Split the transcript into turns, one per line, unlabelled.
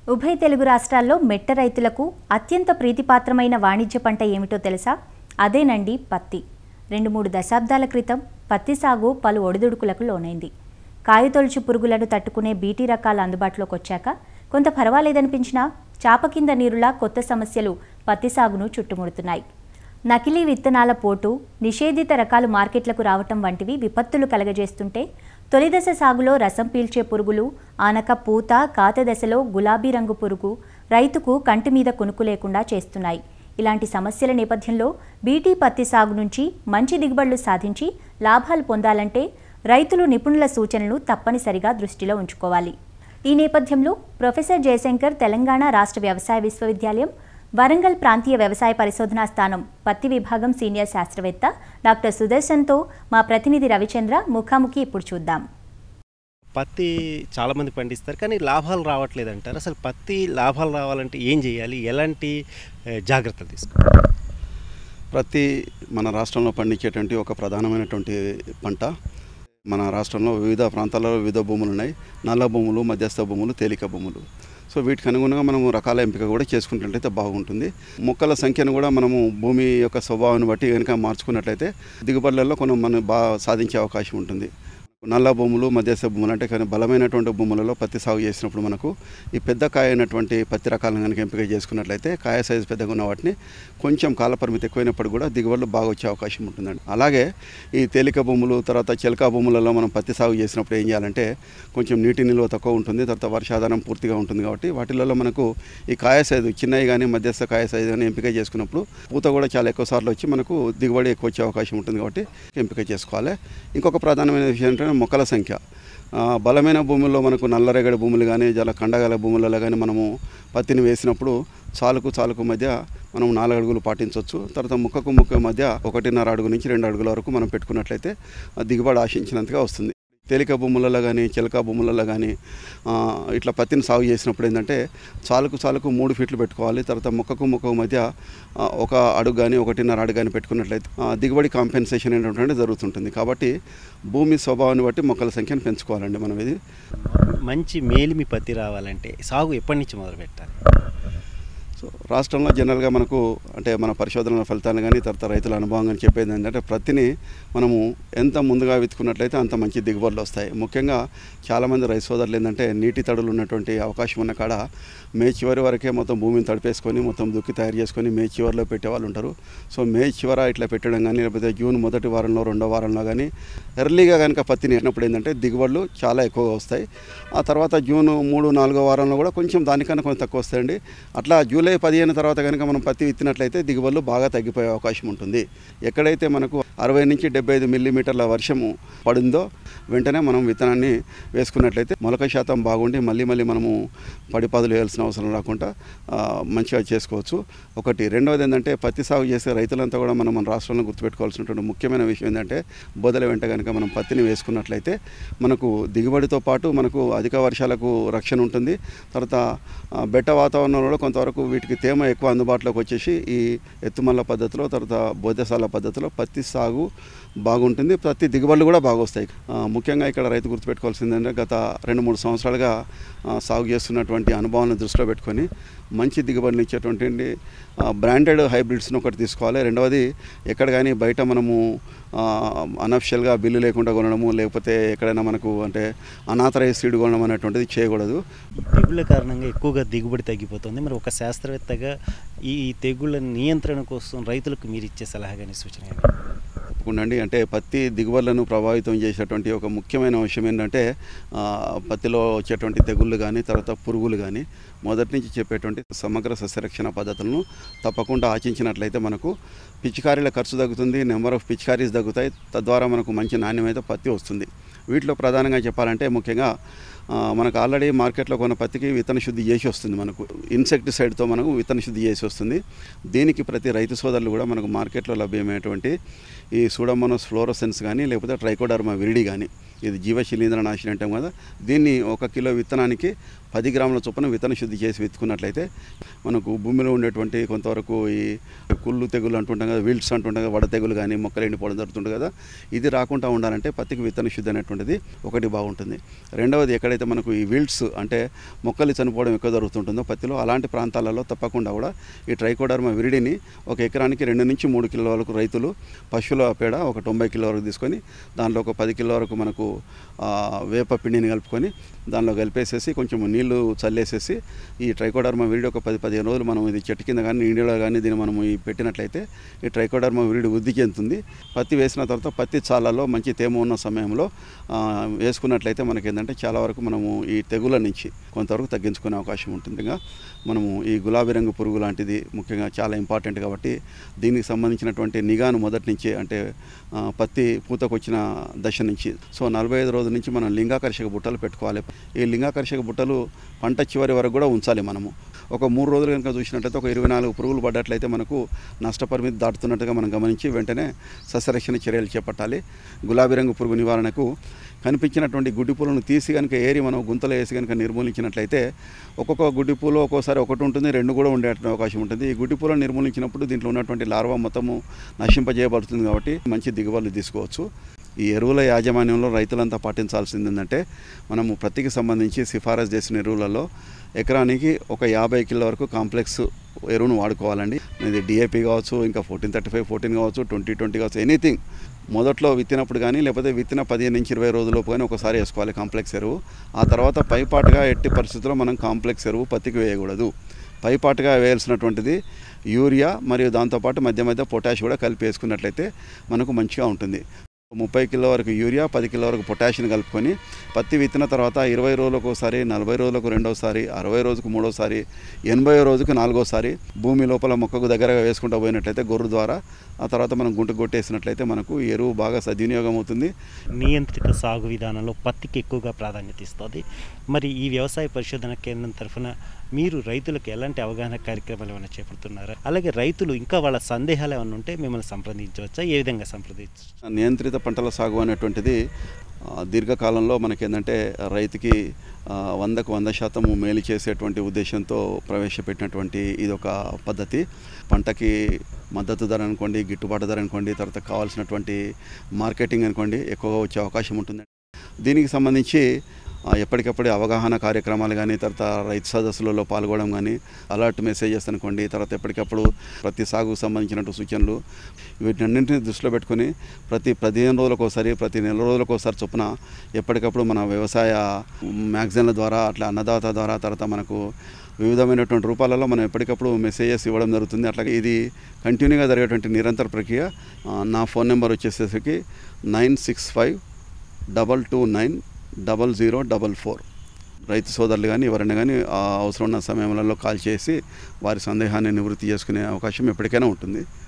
ఉభయ తెలుగు రాష్ట్రాల్లో మెట్ట రైతులకు అత్యంత ప్రీతిపాత్రమైన వాణిజ్య పంట ఏమిటో తెలుసా అదేనండి పత్తి రెండు మూడు దశాబ్దాల క్రితం పత్తి సాగు పలు ఒడిదుడుకులకు లోనైంది కాయతొలుచు పురుగులను తట్టుకునే బీటీ రకాలు అందుబాటులోకి వచ్చాక కొంత పర్వాలేదనిపించినా చాప కింద నీరులా కొత్త సమస్యలు పత్తి సాగును చుట్టుముడుతున్నాయి నకిలీ విత్తనాల పోటు నిషేధిత రకాలు మార్కెట్లకు రావటం వంటివి విపత్తులు కలగజేస్తుంటే తొలిదశ సాగులో రసం పీల్చే పురుగులు ఆనక పూత కాత దశలో గులాబీ రంగు పురుగు రైతుకు కంటి మీద కొనుక్కు లేకుండా చేస్తున్నాయి ఇలాంటి సమస్యల నేపథ్యంలో బీటీ పత్తి సాగు నుంచి మంచి దిగుబడులు సాధించి లాభాలు పొందాలంటే రైతులు నిపుణుల సూచనలు తప్పనిసరిగా దృష్టిలో ఉంచుకోవాలి ఈ నేపథ్యంలో ప్రొఫెసర్ జయశంకర్ తెలంగాణ రాష్ట్ర వ్యవసాయ విశ్వవిద్యాలయం వరంగల్ ప్రాంతీయ వ్యవసాయ పరిశోధనా స్థానం పత్తి విభాగం సీనియర్ శాస్త్రవేత్త డాక్టర్ సుదర్శన్తో మా ప్రతినిధి రవిచంద్ర ముఖాముఖి ఇప్పుడు చూద్దాం
పత్తి చాలామంది పండిస్తారు కానీ లాభాలు రావట్లేదు అంటారు అసలు పత్తి లాభాలు రావాలంటే ఏం చేయాలి ఎలాంటి ఏ, జాగ్రత్తలు తీసుకోవాలి
ప్రతి మన రాష్ట్రంలో పండించేటువంటి ఒక ప్రధానమైనటువంటి పంట మన రాష్ట్రంలో వివిధ ప్రాంతాలలో వివిధ భూములు ఉన్నాయి నల్ల భూములు మధ్యస్థ భూములు తేలిక భూములు సో వీటికి అనుగుణంగా మనము రకాల ఎంపిక కూడా చేసుకున్నట్లయితే బాగుంటుంది మొక్కల సంఖ్యను కూడా మనము భూమి యొక్క స్వభావాన్ని బట్టి కనుక మార్చుకున్నట్లయితే దిగుబడులలో కొన్ని మనం బాగా సాధించే అవకాశం ఉంటుంది నల్ల భూములు మధ్యస్థ భూములు అంటే కానీ బలమైనటువంటి భూములలో పత్తి సాగు చేసినప్పుడు మనకు ఈ పెద్ద కాయ అయినటువంటి పత్తి రకాలను కనుక ఎంపిక చేసుకున్నట్లయితే కాయ సైజు పెద్దగా ఉన్న వాటిని కొంచెం కాలపరిమితి ఎక్కువైనప్పుడు కూడా దిగుబడులు బాగా వచ్చే అవకాశం ఉంటుందండి అలాగే ఈ తేలిక భూములు తర్వాత చిలక భూములలో మనం పత్తి సాగు చేసినప్పుడు ఏం చేయాలంటే కొంచెం నీటి నిల్వ తక్కువ ఉంటుంది తర్వాత వర్షాధారం పూర్తిగా ఉంటుంది కాబట్టి వాటిలలో మనకు ఈ కాయ సైజు చిన్నవి కానీ మధ్యస్థ కాయ సైజు కానీ ఎంపిక చేసుకున్నప్పుడు పూత కూడా చాలా ఎక్కువ సార్లు వచ్చి మనకు దిగుబడి ఎక్కువ వచ్చే అవకాశం ఉంటుంది కాబట్టి ఎంపిక చేసుకోవాలి ఇంకొక ప్రధానమైన విషయం ఏంటంటే మొక్కల సంఖ్య ఆ, బలమైన భూముల్లో మనకు నల్లరేగడి భూములు కానీ జల కండగల భూములలో కానీ మనము పత్తిని వేసినప్పుడు చాలుకు చాలుకు మధ్య మనం నాలుగు అడుగులు పాటించవచ్చు తర్వాత ముక్కకు ముక్క మధ్య ఒకటిన్నర అడుగు నుంచి రెండు అడుగుల వరకు మనం పెట్టుకున్నట్లయితే ఆ దిగుబడి ఆశించినంతగా వస్తుంది తేలిక భూములలో కానీ చిలక భూములలో కానీ ఆ, ఇట్లా పత్తిని సాగు చేసినప్పుడు ఏంటంటే చాలుకు చాలుకు మూడు ఫీట్లు పెట్టుకోవాలి తర్వాత మొక్కకు మొక్కకు మధ్య ఆ, ఒక అడుగు కానీ ఒకటిన్నర అడుగు కానీ పెట్టుకున్నట్లయితే ఆ, దిగుబడి కాంపెన్సేషన్ అనేటువంటి జరుగుతుంటుంది కాబట్టి భూమి స్వభావాన్ని బట్టి మొక్కల సంఖ్యను పెంచుకోవాలండి మనం ఇది
మంచి మేలిమి పత్తి రావాలంటే సాగు ఎప్పటి నుంచి మొదలు పెట్టాలి
సో రాష్ట్రంలో జనరల్గా మనకు అంటే మన పరిశోధనల ఫలితాలు కానీ తర్వాత రైతుల అనుభవం కానీ చెప్పేది ఏంటంటే ప్రతిని మనము ఎంత ముందుగా విత్తుకున్నట్లయితే అంత మంచి దిగుబడులు వస్తాయి ముఖ్యంగా చాలామంది రైతు సోదరులు ఏంటంటే నీటి తడులు ఉన్నటువంటి అవకాశం ఉన్న కాడ మే చివరి వరకే మొత్తం భూమిని తడిపేసుకొని మొత్తం దుక్కి తయారు చేసుకొని మే చివరిలో పెట్టే వాళ్ళు ఉంటారు సో మే చివర ఇట్లా పెట్టడం కానీ లేకపోతే జూన్ మొదటి వారంలో రెండో వారంలో కానీ ఎర్లీగా కనుక పత్తిని వేసినప్పుడు ఏంటంటే దిగుబడులు చాలా ఎక్కువగా వస్తాయి ఆ తర్వాత జూన్ మూడు నాలుగో వారంలో కూడా కొంచెం దానికన్నా కొంచెం తక్కువ వస్తాయండి అట్లా జూలై పదిహేను తర్వాత కనుక మనం పత్తి విత్తినట్లయితే దిగుబడులు బాగా తగ్గిపోయే అవకాశం ఉంటుంది ఎక్కడైతే మనకు అరవై నుంచి డెబ్బై ఐదు మిల్లీమీటర్ల వర్షము పడిందో వెంటనే మనం విత్తనాన్ని వేసుకున్నట్లయితే మొలక శాతం బాగుండి మళ్ళీ మళ్ళీ మనము పడిపాదులు వేయాల్సిన అవసరం రాకుండా ఆ, మంచిగా చేసుకోవచ్చు ఒకటి రెండవది ఏంటంటే పత్తి సాగు చేసే రైతులంతా కూడా మనం మన రాష్ట్రంలో గుర్తుపెట్టుకోవాల్సినటువంటి ముఖ్యమైన విషయం ఏంటంటే బోదల వెంట కనుక మనం పత్తిని వేసుకున్నట్లయితే మనకు దిగుబడితో పాటు మనకు అధిక వర్షాలకు రక్షణ ఉంటుంది తర్వాత ఆ, బెట్ట వాతావరణంలో కొంతవరకు వీటికి తేమ ఎక్కువ అందుబాటులోకి వచ్చేసి ఈ ఎత్తుమల్ల పద్ధతిలో తర్వాత బోధశాల పద్ధతిలో పత్తి సాగు బాగుంటుంది ప్రతి దిగుబడులు కూడా బాగా వస్తాయి ఆ, ముఖ్యంగా ఇక్కడ రైతు గుర్తుపెట్టుకోవాల్సింది ఏంటంటే గత రెండు మూడు సంవత్సరాలుగా ఆ, సాగు చేస్తున్నటువంటి అనుభవాలను దృష్టిలో పెట్టుకొని మంచి దిగుబడిని ఇచ్చేటువంటి బ్రాండెడ్ హైబ్రిడ్స్ని ఒకటి తీసుకోవాలి రెండవది ఎక్కడ కానీ బయట మనము అనఫిషియల్గా బిల్లు లేకుండా కొనడము లేకపోతే ఎక్కడైనా మనకు అంటే అనాథరైజ్ సీడ్ కొనడం అనేటువంటిది చేయకూడదు
తెగుళ్ళ కారణంగా ఎక్కువగా దిగుబడి తగ్గిపోతుంది మరి ఒక శాస్త్రవేత్తగా ఈ తెగుళ్ళ నియంత్రణ కోసం రైతులకు మీరు ఇచ్చే సలహా కానీ సూచన కానీ
తప్పకుండా అండి అంటే పత్తి దిగుబడులను ప్రభావితం చేసేటువంటి ఒక ముఖ్యమైన విషయం ఏంటంటే ఆ, పత్తిలో వచ్చేటువంటి తెగుళ్ళు కానీ తర్వాత పురుగులు కానీ మొదటి నుంచి చెప్పేటువంటి సమగ్ర సస్యరక్షణ పద్ధతులను తప్పకుండా ఆచించినట్లయితే మనకు పిచికారీల ఖర్చు తగ్గుతుంది నెంబర్ ఆఫ్ పిచికారీస్ తగ్గుతాయి తద్వారా మనకు మంచి నాణ్యమైన పత్తి వస్తుంది వీటిలో ప్రధానంగా చెప్పాలంటే ముఖ్యంగా ఆ, మనకు ఆల్రెడీ మార్కెట్లో కొన్న పత్తికి విత్తన శుద్ధి చేసి వస్తుంది మనకు ఇన్సెక్టిసైడ్తో మనకు విత్తన శుద్ధి చేసి వస్తుంది దీనికి ప్రతి రైతు సోదరులు కూడా మనకు మార్కెట్లో లభ్యమైనటువంటి ఈ సూడమోనోస్ ఫ్లోరోసెన్స్ కానీ లేకపోతే ట్రైకోడర్మా విరిడి కానీ ఇది జీవ శిలీంద్ర నాశనం అంటాం కదా దీన్ని ఒక కిలో విత్తనానికి పది గ్రాముల చొప్పున విత్తన శుద్ధి చేసి విత్తుకున్నట్లయితే మనకు భూమిలో ఉండేటువంటి కొంతవరకు ఈ కుళ్ళు తెగులు అంటుంటాం కదా వీల్స్ అంటుంటాం కదా వడ తెగులు కానీ మొక్కలు ఎండిపోవడం జరుగుతుంది కదా ఇది రాకుండా ఉండాలంటే పత్తికి విత్తన శుద్ధి అనేటువంటిది ఒకటి బాగుంటుంది రెండవది ఎక్కడైతే మనకు ఈ వీల్స్ అంటే మొక్కలు చనిపోవడం ఎక్కువ జరుగుతుంటుందో పత్తిలో అలాంటి ప్రాంతాలలో తప్పకుండా కూడా ఈ ట్రైకోడర్మా విరిడిని ఒక ఎకరానికి రెండు నుంచి మూడు కిలోల వరకు రైతులు పశువుల పేడ ఒక తొంభై కిలో వరకు తీసుకొని దాంట్లో ఒక పది కిలో వరకు మనకు ఆ, వేప పిండిని కలుపుకొని దానిలో కలిపేసేసి కొంచెం నీళ్లు చల్లేసేసి ఈ ట్రైకోడర్మా విరిడి ఒక పది పదిహేను రోజులు మనం ఇది చెట్టు కింద కానీ నీళ్ళలో కానీ దీన్ని మనం ఈ పెట్టినట్లయితే ఈ ట్రైకోడర్మా విరిడి వృద్ధి చెందుతుంది పత్తి వేసిన తర్వాత పత్తి చాలలో మంచి తేమ ఉన్న సమయంలో ఆ, వేసుకున్నట్లయితే మనకి ఏంటంటే చాలా వరకు మనము ఈ తెగుల నుంచి కొంతవరకు తగ్గించుకునే అవకాశం ఉంటుంది ఇంకా మనము ఈ గులాబీ రంగు పురుగు లాంటిది ముఖ్యంగా చాలా ఇంపార్టెంట్ కాబట్టి దీనికి సంబంధించినటువంటి నిఘాను మొదటి నుంచే అంటే ఆ, పత్తి పూతకొచ్చిన దశ నుంచి సో నలభై ఐదు రోజుల నుంచి మనం లింగాకర్షక బుట్టలు పెట్టుకోవాలి ఈ లింగాకర్షక బుట్టలు పంట చివరి వరకు కూడా ఉంచాలి మనము ఒక మూడు రోజులు కనుక చూసినట్లయితే ఒక ఇరవై నాలుగు పురుగులు పడ్డట్లయితే మనకు నష్టపరిమితి దాటుతున్నట్టుగా మనం గమనించి వెంటనే సస్యరక్షణ చర్యలు చేపట్టాలి గులాబీ రంగు పురుగు నివారణకు కనిపించినటువంటి గుడ్డి పూలను తీసి కనుక ఏరి మనం గుంతలో వేసి కనుక నిర్మూలించినట్లయితే ఒక్కొక్క గుడ్డి పూలు ఒక్కోసారి ఒకటి ఉంటుంది రెండు కూడా ఉండే అవకాశం ఉంటుంది ఈ గుడ్డి పూలను నిర్మూలించినప్పుడు దీంట్లో ఉన్నటువంటి లార్వా మొత్తము నశింపజేయబడుతుంది కాబట్టి మంచి దిగుబడులు తీసుకోవచ్చు ఈ ఎరువుల యాజమాన్యంలో రైతులంతా పాటించాల్సింది ఏంటంటే మనము ప్రతికి సంబంధించి సిఫారసు చేసిన ఎరువులలో ఎకరానికి ఒక యాభై కిలో వరకు కాంప్లెక్స్ ఎరువును వాడుకోవాలండి ఇది డిఏపి కావచ్చు ఇంకా ఫోర్టీన్ థర్టీ ఫైవ్ ఫోర్టీన్ కావచ్చు ట్వంటీ ట్వంటీ కావచ్చు ఎనీథింగ్ మొదట్లో విత్తినప్పుడు కానీ లేకపోతే విత్తిన పదిహేను నుంచి ఇరవై రోజులలోపు కానీ ఒకసారి వేసుకోవాలి కాంప్లెక్స్ ఎరువు ఆ తర్వాత పైపాటుగా ఎట్టి పరిస్థితుల్లో మనం కాంప్లెక్స్ ఎరువు పత్తికి వేయకూడదు పైపాటుగా వేయాల్సినటువంటిది యూరియా మరియు దాంతోపాటు మధ్య మధ్య పొటాష్ కూడా కలిపి వేసుకున్నట్లయితే మనకు మంచిగా ఉంటుంది ముప్పై కిలో వరకు యూరియా పది కిలో వరకు పొటాషియం కలుపుకొని పత్తి విత్తిన తర్వాత ఇరవై రోజులకు ఒకసారి నలభై రోజులకు రెండోసారి అరవై రోజుకు మూడోసారి ఎనభై రోజుకు నాలుగోసారి భూమి లోపల మొక్కకు దగ్గరగా వేసుకుంటూ పోయినట్లయితే గొర్రు ద్వారా ఆ తర్వాత మనం గుంట కొట్టేసినట్లయితే మనకు ఈ ఎరువు బాగా సద్వినియోగం అవుతుంది
నియంత్రిత సాగు విధానంలో పత్తికి ఎక్కువగా ప్రాధాన్యత ఇస్తుంది మరి ఈ వ్యవసాయ పరిశోధన కేంద్రం తరఫున మీరు రైతులకు ఎలాంటి అవగాహన కార్యక్రమాలు ఏమైనా చేపడుతున్నారా అలాగే రైతులు ఇంకా వాళ్ళ సందేహాలు ఏమైనా ఉంటే మిమ్మల్ని సంప్రదించవచ్చా ఏ విధంగా సంప్రదించవచ్చు
నియంత్రిత పంటల సాగు అనేటువంటిది ఆ, దీర్ఘకాలంలో మనకేంటంటే రైతుకి ఆ, వందకు వంద శాతము మేలు చేసేటువంటి ఉద్దేశంతో ప్రవేశపెట్టినటువంటి ఇది ఒక పద్ధతి పంటకి మద్దతు ధర అనుకోండి గిట్టుబాటు ధర అనుకోండి తర్వాత కావాల్సినటువంటి మార్కెటింగ్ అనుకోండి ఎక్కువగా వచ్చే అవకాశం ఉంటుంది దీనికి సంబంధించి ఆ, ఎప్పటికప్పుడు అవగాహన కార్యక్రమాలు కానీ తర్వాత రైతు సదస్సులలో పాల్గొనడం కానీ అలర్ట్ మెసేజెస్ అనుకోండి తర్వాత ఎప్పటికప్పుడు ప్రతి సాగుకు సంబంధించినట్టు సూచనలు వీటన్నింటిని దృష్టిలో పెట్టుకొని ప్రతి పదిహేను రోజులకు ఒకసారి ప్రతి నెల రోజులకు ఒకసారి చొప్పున ఎప్పటికప్పుడు మన వ్యవసాయ మ్యాగజైన్ల ద్వారా అట్లా అన్నదాత ద్వారా తర్వాత మనకు వివిధమైనటువంటి రూపాలలో మనం ఎప్పటికప్పుడు మెసేజెస్ ఇవ్వడం జరుగుతుంది అట్లాగే ఇది కంటిన్యూగా జరిగేటువంటి నిరంతర ప్రక్రియ ఆ, నా ఫోన్ నెంబర్ వచ్చేసేసరికి nine six five double two nine double zero double four రైతు సోదరులు కానీ ఎవరైనా కానీ ఆ అవసరం ఉన్న సమయంలో కాల్ చేసి వారి సందేహాన్ని నివృత్తి చేసుకునే అవకాశం ఎప్పటికైనా ఉంటుంది